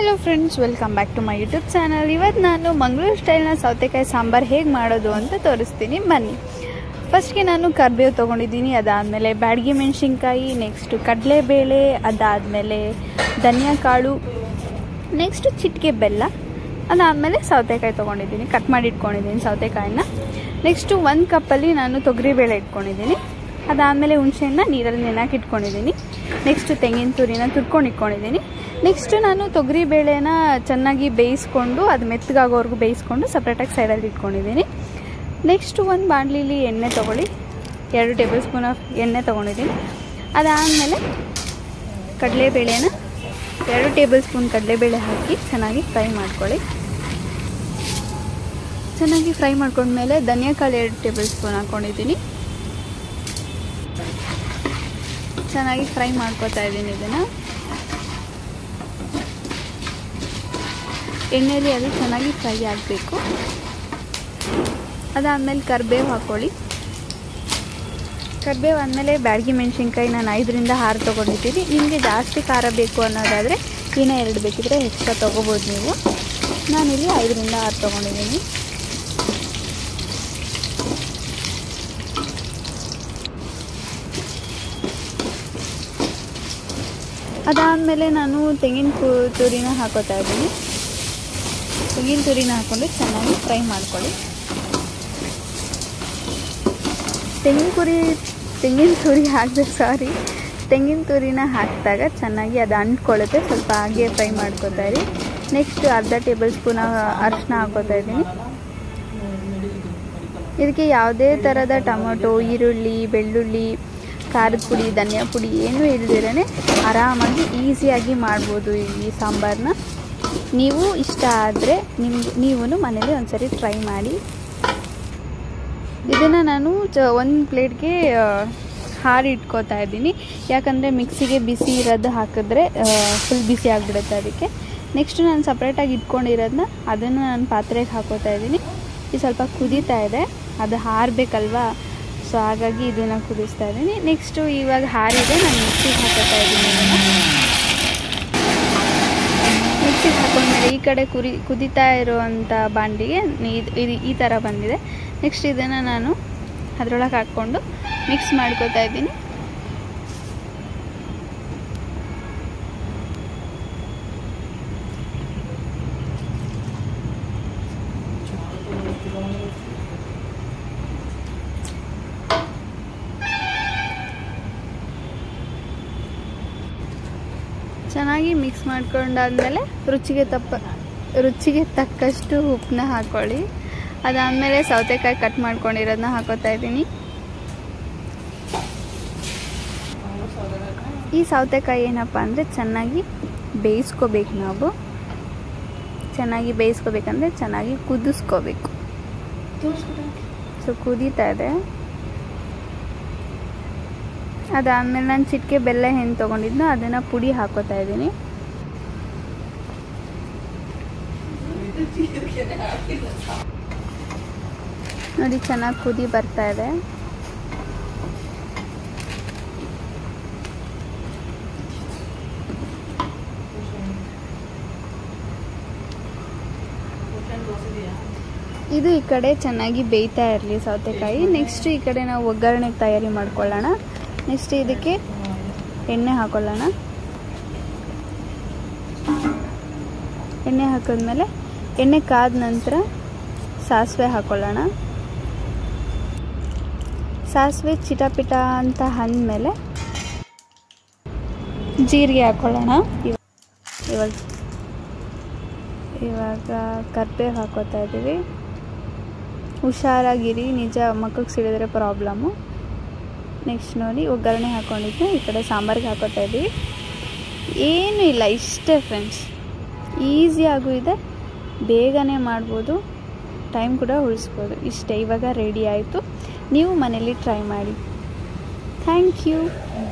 hello friends welcome back to my YouTube channel ಇವತ್ತು ನಾನು ಮಂಗಳೂರು ಸ್ಟೈಲ್ನ ಸೌತೆಕಾಯಿ ಸಾಂಬಾರು ಹೇಗೆ ಮಾಡೋದು ಅಂತ ತೋರಿಸ್ತೀನಿ ಬನ್ನಿ ಫಸ್ಟ್ಗೆ ನಾನು ಕರಿಬೇವು ತೊಗೊಂಡಿದ್ದೀನಿ ಅದಾದಮೇಲೆ ಬ್ಯಾಡಗಿ ಮೆಣಸಿನ್ಕಾಯಿ ನೆಕ್ಸ್ಟು ಕಡಲೆಬೇಳೆ ಅದಾದಮೇಲೆ ಧನಿಯಾ ಕಾಳು ನೆಕ್ಸ್ಟು ಚಿಟಿಕೆ ಬೆಲ್ಲ ಅದಾದಮೇಲೆ ಸೌತೆಕಾಯಿ ತೊಗೊಂಡಿದ್ದೀನಿ ಕಟ್ ಮಾಡಿ ಇಟ್ಕೊಂಡಿದ್ದೀನಿ ಸೌತೆಕಾಯಿನ ನೆಕ್ಸ್ಟು ಒಂದು ಕಪ್ಪಲ್ಲಿ ನಾನು ತೊಗರಿಬೇಳೆ ಇಟ್ಕೊಂಡಿದ್ದೀನಿ ಅದಾದಮೇಲೆ ಹುಣಸೆಹಣ್ಣ ನೀರಲ್ಲಿ ನೆನಾಕಿ ಇಟ್ಕೊಂಡಿದ್ದೀನಿ ನೆಕ್ಸ್ಟು ತೆಂಗಿನ ತುರಿನ ತುರ್ಕೊಂಡು ಇಟ್ಕೊಂಡಿದ್ದೀನಿ ನೆಕ್ಸ್ಟು ನಾನು ತೊಗರಿ ಬೇಳೆನ ಚೆನ್ನಾಗಿ ಬೇಯಿಸ್ಕೊಂಡು ಅದು ಮೆತ್ತಗಾಗೋವರೆಗೂ ಬೇಯಿಸ್ಕೊಂಡು ಸಪ್ರೇಟಾಗಿ ಸೈಡಲ್ಲಿ ಇಟ್ಕೊಂಡಿದ್ದೀನಿ ನೆಕ್ಸ್ಟು ಒಂದು ಬಾಣಲಿಲಿ ಎಣ್ಣೆ ತೊಗೊಳ್ಳಿ ಎರಡು ಟೇಬಲ್ ಸ್ಪೂನ್ ಆಫ್ ಎಣ್ಣೆ ತೊಗೊಂಡಿದ್ದೀನಿ ಅದಾದಮೇಲೆ ಕಡಲೆಬೇಳೆನ ಎರಡು ಟೇಬಲ್ ಸ್ಪೂನ್ ಕಡಲೆಬೇಳೆ ಹಾಕಿ ಚೆನ್ನಾಗಿ ಫ್ರೈ ಮಾಡ್ಕೊಳ್ಳಿ ಚೆನ್ನಾಗಿ ಫ್ರೈ ಮಾಡ್ಕೊಂಡ್ಮೇಲೆ ಧನಿಯಾಕಾಳು ಎರಡು ಟೇಬಲ್ ಸ್ಪೂನ್ ಹಾಕ್ಕೊಂಡಿದ್ದೀನಿ ಚೆನ್ನಾಗಿ ಫ್ರೈ ಮಾಡ್ಕೊತಾ ಇದ್ದೀನಿ ಇದನ್ನು ಎಣ್ಣೆಯಲ್ಲಿ ಅದು ಚೆನ್ನಾಗಿ ಫ್ರೈ ಆಗಬೇಕು ಅದಾದಮೇಲೆ ಕರಿಬೇವು ಹಾಕ್ಕೊಳ್ಳಿ ಕರಿಬೇವು ಆದಮೇಲೆ ಬ್ಯಾಡಗಿ ಮೆಣಸಿನ್ಕಾಯಿ ನಾನು ಐದರಿಂದ ಆರು ತೊಗೊಂಡಿದ್ದೀನಿ ನಿಮಗೆ ಜಾಸ್ತಿ ಖಾರ ಬೇಕು ಅನ್ನೋದಾದರೆ ಇನ್ನೂ ಎರಡು ಬೇಕಿದ್ರೆ ಎಕ್ಸ್ಟ್ರಾ ತೊಗೋಬೋದು ನೀವು ನಾನಿಲ್ಲಿ ಐದರಿಂದ ಆರು ತೊಗೊಂಡಿದ್ದೀನಿ ಅದಾದಮೇಲೆ ನಾನು ತೆಂಗಿನ ಕು ತುರಿನ ಹಾಕೋತಾ ಇದ್ದೀನಿ ತೆಂಗಿನ ತುರಿನ ಹಾಕ್ಕೊಂಡು ಚೆನ್ನಾಗಿ ಫ್ರೈ ಮಾಡ್ಕೊಳ್ಳಿ ತೆಂಗಿನ ಕುರಿ ತೆಂಗಿನ ತುರಿ ಹಾಕಬೇಕು ಸಾರಿ ತೆಂಗಿನ ತುರಿನ ಹಾಕಿದಾಗ ಚೆನ್ನಾಗಿ ಅದು ಅಂಟ್ಕೊಳ್ಳುತ್ತೆ ಸ್ವಲ್ಪ ಹಾಗೆ ಫ್ರೈ ಮಾಡ್ಕೊತಾ ಇರಿ ನೆಕ್ಸ್ಟ್ ಅರ್ಧ ಟೇಬಲ್ ಸ್ಪೂನ್ ಅರಿಶಿನ ಹಾಕೋತಾ ಇದ್ದೀನಿ ಇದಕ್ಕೆ ಯಾವುದೇ ಥರದ ಟೊಮೊಟೊ ಈರುಳ್ಳಿ ಬೆಳ್ಳುಳ್ಳಿ ಖಾರದ ಪುಡಿ ಧನಿಯಾ ಪುಡಿ ಏನೂ ಇಲ್ದಿರೇ ಆರಾಮಾಗಿ ಈಸಿಯಾಗಿ ಮಾಡ್ಬೋದು ಈ ಸಾಂಬಾರನ್ನ ನೀವು ಇಷ್ಟ ಆದರೆ ನಿಮ್ಗೆ ನೀವು ಮನೇಲಿ ಒಂದ್ಸರಿ ಟ್ರೈ ಮಾಡಿ ಇದನ್ನು ನಾನು ಚ ಒಂದು ಪ್ಲೇಟ್ಗೆ ಹಾರಿ ಇಟ್ಕೋತಾ ಇದ್ದೀನಿ ಯಾಕಂದರೆ ಮಿಕ್ಸಿಗೆ ಬಿಸಿ ಇರೋದು ಹಾಕಿದ್ರೆ ಫುಲ್ ಬಿಸಿ ಆಗಿಬಿಡುತ್ತೆ ಅದಕ್ಕೆ ನೆಕ್ಸ್ಟ್ ನಾನು ಸಪ್ರೇಟಾಗಿ ಇಟ್ಕೊಂಡಿರೋದನ್ನ ಅದನ್ನು ನಾನು ಪಾತ್ರೆಗೆ ಹಾಕೋತಾ ಇದ್ದೀನಿ ಇದು ಸ್ವಲ್ಪ ಕುದೀತಾ ಇದೆ ಅದು ಹಾರಬೇಕಲ್ವಾ ಸೊ ಹಾಗಾಗಿ ಇದನ್ನು ಕುದಿಸ್ತಾ ಇದ್ದೀನಿ ನೆಕ್ಸ್ಟು ಇವಾಗ ಹಾರಿದೆ ನಾನು ಮಿಕ್ಸಿಗೆ ಹಾಕೋತಾ ಇದ್ದೀನಿ ಇದನ್ನು ಮಿಕ್ಸಿಗೆ ಹಾಕೊಂಡ್ಮೇಲೆ ಈ ಕಡೆ ಕುರಿ ಕುದೀತಾ ಇರುವಂಥ ಬಾಂಡಿಗೆ ಇದು ಈ ಥರ ಬಂದಿದೆ ನೆಕ್ಸ್ಟ್ ಇದನ್ನು ನಾನು ಅದರೊಳಗೆ ಹಾಕ್ಕೊಂಡು ಮಿಕ್ಸ್ ಮಾಡ್ಕೋತಾ ಇದ್ದೀನಿ ಚೆನ್ನಾಗಿ ಮಿಕ್ಸ್ ಮಾಡ್ಕೊಂಡಾದ್ಮೇಲೆ ರುಚಿಗೆ ತಪ್ಪ ರುಚಿಗೆ ತಕ್ಕಷ್ಟು ಉಪ್ಪನ್ನ ಹಾಕ್ಕೊಳ್ಳಿ ಅದಾದಮೇಲೆ ಸೌತೆಕಾಯಿ ಕಟ್ ಮಾಡ್ಕೊಂಡಿರೋದನ್ನ ಹಾಕೋತಾ ಇದ್ದೀನಿ ಈ ಸೌತೆಕಾಯಿ ಏನಪ್ಪ ಅಂದರೆ ಚೆನ್ನಾಗಿ ಬೇಯಿಸ್ಕೋಬೇಕು ನಾವು ಚೆನ್ನಾಗಿ ಬೇಯಿಸ್ಕೋಬೇಕಂದ್ರೆ ಚೆನ್ನಾಗಿ ಕುದಿಸ್ಕೋಬೇಕು ಸೊ ಕುದೀತಾ ಇದೆ ಅದಾದಮೇಲೆ ನಾನು ಚಿಟಿಕೆ ಬೆಲ್ಲ ಏನು ತೊಗೊಂಡಿದ್ನೋ ಅದನ್ನು ಪುಡಿ ಹಾಕೋತಾ ಇದ್ದೀನಿ ನೋಡಿ ಚೆನ್ನಾಗಿ ಕುದಿ ಬರ್ತಾ ಇದೆ ಇದು ಈ ಕಡೆ ಚೆನ್ನಾಗಿ ಬೇಯ್ತಾ ಇರಲಿ ಸೌತೆಕಾಯಿ ನೆಕ್ಸ್ಟ್ ಈ ಕಡೆ ನಾವು ಒಗ್ಗರಣೆಗೆ ತಯಾರಿ ಮಾಡ್ಕೊಳ್ಳೋಣ ನೆಕ್ಸ್ಟ್ ಇದಕ್ಕೆ ಎಣ್ಣೆ ಹಾಕೊಳ್ಳೋಣ ಎಣ್ಣೆ ಹಾಕಿದ್ಮೇಲೆ ಎಣ್ಣೆ ಕಾದ ನಂತರ ಸಾಸಿವೆ ಹಾಕೊಳ್ಳೋಣ ಸಾಸಿವೆ ಚಿಟಪಿಟ ಅಂತ ಅಂದಮೇಲೆ ಜೀರಿಗೆ ಹಾಕೊಳ್ಳೋಣ ಇವಾಗ ಇವಾಗ ಕರ್ಬೇವು ಹಾಕೋತಾ ಇದ್ದೀವಿ ಹುಷಾರಾಗಿರಿ ನಿಜ ಮಕ್ಕಳಿಗೆ ಸಿಡಿದ್ರೆ ಪ್ರಾಬ್ಲಮ್ಮು ನೆಕ್ಸ್ಟ್ ನೋಡಿ ಒಗ್ಗರಣೆ ಹಾಕ್ಕೊಂಡಿದ್ದೆ ಈ ಕಡೆ ಸಾಂಬಾರಿಗೆ ಹಾಕೋತಾ ಇದ್ದೀವಿ ಏನೂ ಇಲ್ಲ ಇಷ್ಟೇ ಫ್ರೆಂಡ್ಸ್ ಈಸಿಯಾಗೂ ಇದೆ ಬೇಗನೆ ಮಾಡ್ಬೋದು ಟೈಮ್ ಕೂಡ ಉಳಿಸ್ಬೋದು ಇಷ್ಟೇ ಇವಾಗ ರೆಡಿ ಆಯಿತು ನೀವು ಮನೇಲಿ ಟ್ರೈ ಮಾಡಿ ಥ್ಯಾಂಕ್ ಯು